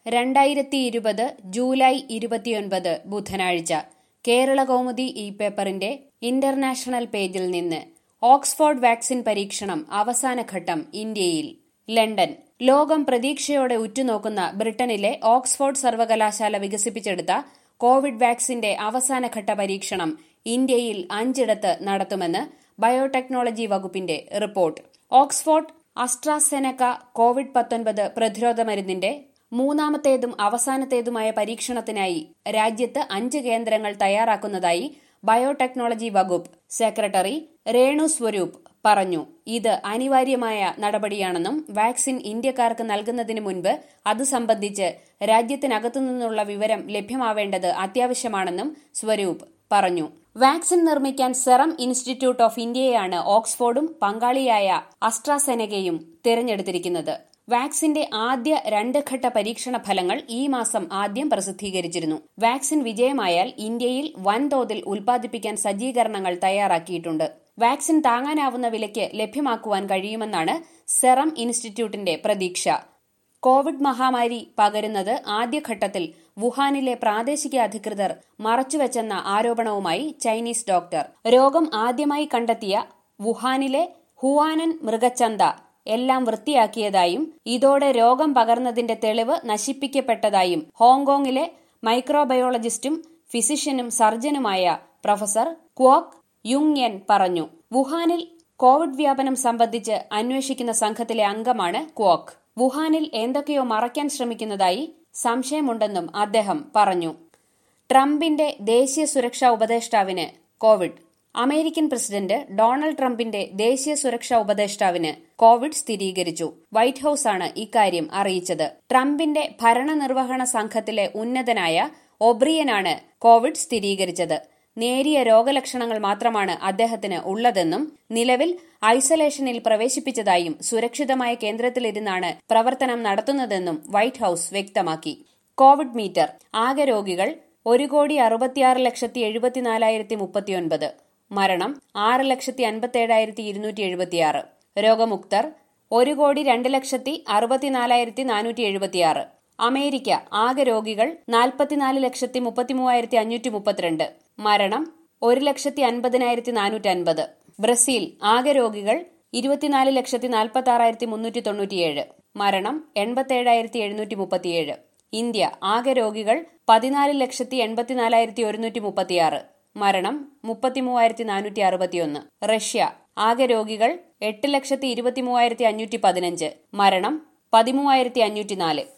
രണ്ടായിരത്തി ഇരുപത് ജൂലൈ ഇരുപത്തിയൊൻപത് ബുധനാഴ്ച കേരള കൗമുദി ഈ പേപ്പറിന്റെ ഇന്റർനാഷണൽ പേജിൽ നിന്ന് ഓക്സ്ഫോർഡ് വാക്സിൻ പരീക്ഷണം അവസാനഘട്ടം ഇന്ത്യയിൽ ലണ്ടൻ ലോകം പ്രതീക്ഷയോടെ ഉറ്റുനോക്കുന്ന ബ്രിട്ടനിലെ ഓക്സ്ഫോർഡ് സർവകലാശാല വികസിപ്പിച്ചെടുത്ത കോവിഡ് വാക്സിന്റെ അവസാനഘട്ട പരീക്ഷണം ഇന്ത്യയിൽ അഞ്ചിടത്ത് നടത്തുമെന്ന് ബയോടെക്നോളജി വകുപ്പിന്റെ റിപ്പോർട്ട് ഓക്സ്ഫോർഡ് അസ്ട്രാസെനക കോവിഡ് പത്തൊൻപത് പ്രതിരോധ മരുന്നിന്റെ മൂന്നാമത്തേതും അവസാനത്തേതുമായ പരീക്ഷണത്തിനായി രാജ്യത്ത് അഞ്ച് കേന്ദ്രങ്ങൾ തയ്യാറാക്കുന്നതായി ബയോടെക്നോളജി വകുപ്പ് സെക്രട്ടറി രേണു സ്വരൂപ് പറഞ്ഞു ഇത് അനിവാര്യമായ നടപടിയാണെന്നും വാക്സിൻ ഇന്ത്യക്കാർക്ക് നൽകുന്നതിന് മുൻപ് അത് സംബന്ധിച്ച് രാജ്യത്തിനകത്തു നിന്നുള്ള വിവരം ലഭ്യമാവേണ്ടത് അത്യാവശ്യമാണെന്നും സ്വരൂപ് പറഞ്ഞു വാക്സിൻ നിർമ്മിക്കാൻ സെറം ഇൻസ്റ്റിറ്റ്യൂട്ട് ഓഫ് ഇന്ത്യയാണ് ഓക്സ്ഫോർഡും പങ്കാളിയായ അസ്ട്രാസെനകയും തിരഞ്ഞെടുത്തിരിക്കുന്നത് വാക്സിന്റെ ആദ്യ രണ്ട് ഘട്ട പരീക്ഷണ ഫലങ്ങൾ ഈ മാസം ആദ്യം പ്രസിദ്ധീകരിച്ചിരുന്നു വാക്സിൻ വിജയമായാൽ ഇന്ത്യയിൽ വൻതോതിൽ ഉൽപ്പാദിപ്പിക്കാൻ സജ്ജീകരണങ്ങൾ തയ്യാറാക്കിയിട്ടുണ്ട് വാക്സിൻ താങ്ങാനാവുന്ന വിലയ്ക്ക് ലഭ്യമാക്കുവാൻ കഴിയുമെന്നാണ് സെറം ഇൻസ്റ്റിറ്റ്യൂട്ടിന്റെ പ്രതീക്ഷ കോവിഡ് മഹാമാരി പകരുന്നത് ആദ്യഘട്ടത്തിൽ വുഹാനിലെ പ്രാദേശിക അധികൃതർ മറച്ചുവെച്ചെന്ന ആരോപണവുമായി ചൈനീസ് ഡോക്ടർ രോഗം ആദ്യമായി കണ്ടെത്തിയ വുഹാനിലെ ഹുവാനൻ മൃഗച്ചന്ത എല്ലാം വൃത്തിയാക്കിയതായും ഇതോടെ രോഗം പകർന്നതിന്റെ തെളിവ് നശിപ്പിക്കപ്പെട്ടതായും ഹോങ്കോങ്ങിലെ മൈക്രോബയോളജിസ്റ്റും ഫിസിഷ്യനും സർജനുമായ പ്രൊഫസർ ക്വാക് യുങ് യെൻ പറഞ്ഞു വുഹാനിൽ കോവിഡ് വ്യാപനം സംബന്ധിച്ച് അന്വേഷിക്കുന്ന സംഘത്തിലെ അംഗമാണ് ക്വാക് വുഹാനിൽ എന്തൊക്കെയോ മറയ്ക്കാൻ ശ്രമിക്കുന്നതായി സംശയമുണ്ടെന്നും അദ്ദേഹം പറഞ്ഞു ട്രംപിന്റെ ദേശീയ സുരക്ഷാ ഉപദേഷ്ടാവിന് കോവിഡ് അമേരിക്കൻ പ്രസിഡന്റ് ഡൊണാൾഡ് ട്രംപിന്റെ ദേശീയ സുരക്ഷാ ഉപദേഷ്ടാവിന് കോവിഡ് സ്ഥിരീകരിച്ചു വൈറ്റ് ഹൌസാണ് ഇക്കാര്യം അറിയിച്ചത് ട്രംപിന്റെ ഭരണനിർവഹണ സംഘത്തിലെ ഉന്നതനായ ഒബ്രിയനാണ് കോവിഡ് സ്ഥിരീകരിച്ചത് നേരിയ രോഗലക്ഷണങ്ങൾ മാത്രമാണ് അദ്ദേഹത്തിന് ഉള്ളതെന്നും നിലവിൽ ഐസൊലേഷനിൽ പ്രവേശിപ്പിച്ചതായും സുരക്ഷിതമായ കേന്ദ്രത്തിലിരുന്നാണ് പ്രവർത്തനം നടത്തുന്നതെന്നും വൈറ്റ് ഹൌസ് വ്യക്തമാക്കി കോവിഡ് മീറ്റർ ആകെ രോഗികൾ ഒരു കോടി അറുപത്തിയാറ് ലക്ഷത്തി എഴുപത്തിനാലായിരത്തി മുപ്പത്തിയൊൻപത് മരണം ആറ് ലക്ഷത്തി അൻപത്തേഴായിരത്തി ഇരുന്നൂറ്റി എഴുപത്തിയാറ് രോഗമുക്തർ ഒരു കോടി രണ്ട് ലക്ഷത്തി അറുപത്തിനാലായിരത്തി നാനൂറ്റി എഴുപത്തിയാറ് അമേരിക്ക ആകെ രോഗികൾ നാൽപ്പത്തിനാല് ലക്ഷത്തി മുപ്പത്തിമൂവായിരത്തി അഞ്ഞൂറ്റി മുപ്പത്തിരണ്ട് മരണം ഒരു ലക്ഷത്തി അൻപതിനായിരത്തി നാനൂറ്റി അൻപത് ബ്രസീൽ ആകെ രോഗികൾ ഇരുപത്തിനാല് ലക്ഷത്തി നാൽപ്പത്തി ആറായിരത്തി മുന്നൂറ്റി തൊണ്ണൂറ്റിയേഴ് മരണം എൺപത്തേഴായിരത്തി എഴുന്നൂറ്റി മുപ്പത്തിയേഴ് ഇന്ത്യ ആകെ രോഗികൾ പതിനാല് ലക്ഷത്തി എൺപത്തിനാലായിരത്തി ഒരുന്നൂറ്റി മുപ്പത്തിയാറ് മരണം മുപ്പത്തിമൂവായിരത്തി നാനൂറ്റി അറുപത്തിയൊന്ന് റഷ്യ ആകെ രോഗികൾ എട്ട് ലക്ഷത്തി ഇരുപത്തിമൂവായിരത്തി അഞ്ഞൂറ്റി പതിനഞ്ച് മരണം പതിമൂവായിരത്തി അഞ്ഞൂറ്റി നാല്